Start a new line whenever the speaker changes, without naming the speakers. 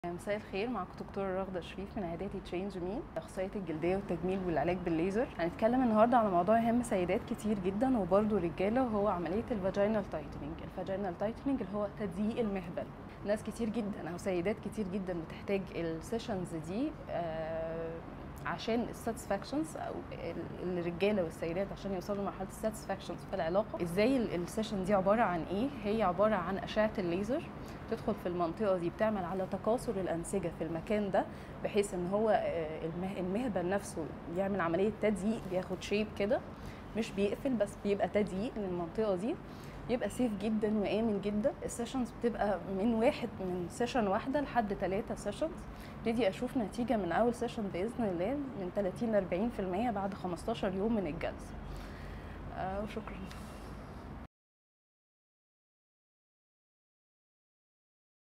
مساء الخير معكم دكتورة رغدة شريف من عيادات تشينج مين اخصائية الجلدية والتجميل والعلاج بالليزر هنتكلم النهارده على موضوع يهم سيدات كتير جدا وبرده رجالة وهو عملية الفاجينال تايتنينج الفاجينال تايتنينج اللي هو تضييق المهبل ناس كتير جدا او سيدات كتير جدا بتحتاج السيشنز دي آه عشان الساتسفاكشنز او الرجاله والسيدات عشان يوصلوا لمرحله الساتسفاكشنز في العلاقه ازاي السيشن دي عباره عن ايه هي عباره عن اشعه الليزر تدخل في المنطقه دي بتعمل على تكاثر الانسجه في المكان ده بحيث ان هو المهبل نفسه يعمل عمليه تضييق بياخد شيب كده مش بيقفل بس بيبقى تضييق للمنطقه دي بيبقى سيف جدا وامن جدا السيشنز بتبقى من واحد من سيشن واحده لحد ثلاثه سيشنز ابتدي اشوف نتيجه من اول سيشن باذن الله من 30 ل 40% بعد 15 يوم من الجلسه آه وشكرا